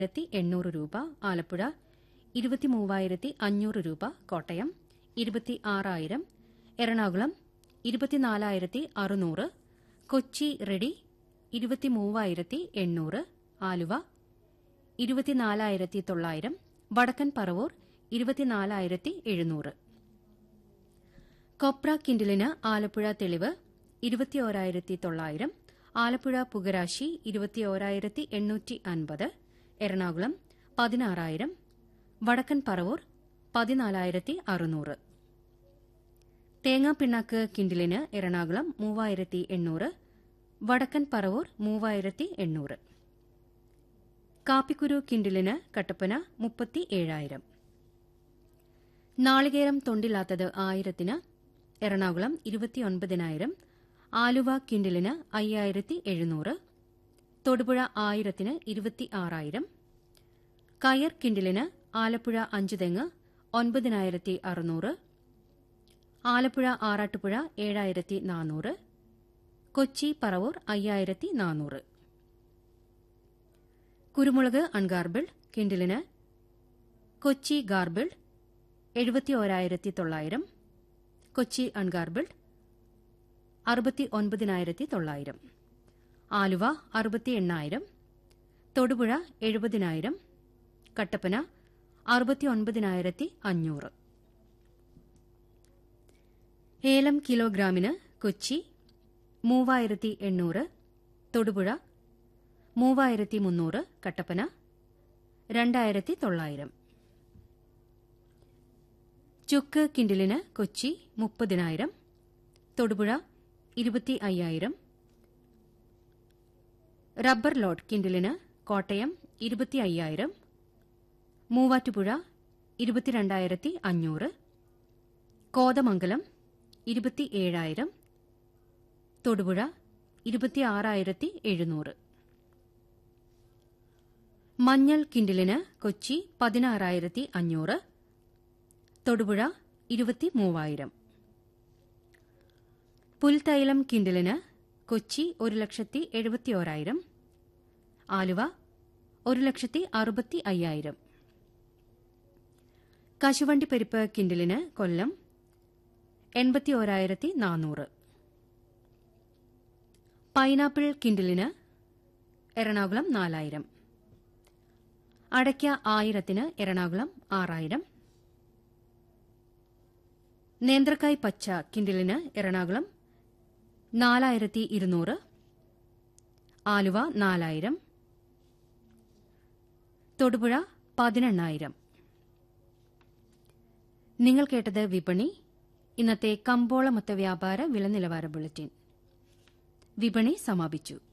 ആയിരത്തി എണ്ണൂറ് രൂപ ആലപ്പുഴ ഇരുപത്തിമൂവായിരത്തി അഞ്ഞൂറ് രൂപ കോട്ടയം ഇരുപത്തി ആറായിരം എറണാകുളം ഇരുപത്തിനാലായിരത്തി അറുന്നൂറ് കൊച്ചി റെഡി ഇരുപത്തിമൂവായിരത്തി എണ്ണൂറ് ആലുവ ഇരുപത്തിനാലായിരത്തി തൊള്ളായിരം വടക്കൻ പറവൂർ ഇരുപത്തിനാലായിരത്തി എഴുന്നൂറ് കൊപ്ര കിൻഡിലിന് ആലപ്പുഴ തെളിവ് ഇരുപത്തിയോരായിരത്തി തൊള്ളായിരം ആലപ്പുഴ പുകരാശി ഇരുപത്തിയോരായിരത്തി എണ്ണൂറ്റി അൻപത് എറണാകുളം പതിനാറായിരം വടക്കൻ പറവൂർ പതിനാലായിരത്തി അറുന്നൂറ് തേങ്ങാപ്പിണ്ണാക്ക് കിൻഡിലിന് എറണാകുളം മൂവായിരത്തി എണ്ണൂറ് വടക്കൻ പറവൂർ മൂവായിരത്തി എണ്ണൂറ് കാപ്പിക്കുരു കിൻഡിലിന് കട്ടപ്പന മുപ്പത്തി ഏഴായിരം നാളികേരം തൊണ്ടില്ലാത്തത് ആയിരത്തിന് എറണാകുളം ഇരുപത്തിയൊൻപതിനായിരം ആലുവ കിൻഡിലിന് അയ്യായിരത്തി എഴുന്നൂറ് തൊടുപുഴ ആയിരത്തിന് ഇരുപത്തി ആറായിരം കയർ കിൻഡിലിന് ആലപ്പുഴ അഞ്ചുതെങ്ങ് ഒൻപതിനായിരത്തി അറുന്നൂറ് ആലപ്പുഴ ആറാട്ടുപുഴ ഏഴായിരത്തി നാനൂറ് കൊച്ചി പറവൂർ അയ്യായിരത്തി നാനൂറ് കുരുമുളക് അൺഗാർബിൾഡ് കിൻഡിലിന് കൊച്ചി ഗാർബിൾഡ് എഴുപത്തിയോരായിരത്തി തൊള്ളായിരം കൊച്ചി അൺഗാർബിൾഡ് അറുപത്തി ഒൻപതിനായിരത്തി തൊള്ളായിരം ആലുവ അറുപത്തി എണ്ണായിരം തൊടുപുഴ എഴുപതിനായിരം കട്ടപ്പന അറുപത്തി ഒൻപതിനായിരത്തി അഞ്ഞൂറ് ഏലം കിലോഗ്രാമിന് കൊച്ചി മൂവായിരത്തി എണ്ണൂറ് തൊടുപുഴ മൂവായിരത്തി മുന്നൂറ് കട്ടപ്പന രണ്ടായിരത്തി തൊള്ളായിരം ചുക്ക് കിൻഡിലിന് കൊച്ചി മുപ്പതിനായിരം തൊടുപുഴ ഇരുപത്തി അയ്യായിരം റബ്ബർ ലോഡ് കിൻഡിലിന് കോട്ടയം ഇരുപത്തി അയ്യായിരം മൂവാറ്റുപുഴ ഇരുപത്തിരണ്ടായിരത്തി അഞ്ഞൂറ് കോതമംഗലം ഇരുപത്തി ഏഴായിരം തൊടുപുഴ ഇരുപത്തിയാറായിരത്തി എഴുന്നൂറ് മഞ്ഞൾ കിൻഡിലിന് കൊച്ചി പതിനാറായിരത്തി അഞ്ഞൂറ് തൊടുപുഴ ഇരുപത്തി മൂവായിരം പുൽത്തൈലം കിൻഡിലിന് കൊച്ചി ഒരു ലക്ഷത്തി എഴുപത്തിയോരായിരം ആലുവ ഒരു ലക്ഷത്തി അറുപത്തി അയ്യായിരം കശുവണ്ടി പരിപ്പ് കിൻഡിലിന് കൊല്ലം എൺപത്തിയോരായിരത്തി നാനൂറ് പൈനാപ്പിൾ കിൻഡിലിന് എറണാകുളം നാലായിരം അടയ്ക്ക ആയിരത്തിന് എറണാകുളം ആറായിരം നേന്ത്രക്കായ് പച്ച കിൻഡിലിന് എറണാകുളം നാലായിരത്തി ഇരുന്നൂറ് ആലുവ നാലായിരം തൊടുപുഴ പതിനെണ്ണായിരം നിങ്ങൾ കേട്ടത് വിപണി ഇന്നത്തെ കമ്പോള മൊത്ത വ്യാപാര വില നിലവാര ബുള്ളറ്റിൻ വിപണി സമാപിച്ചു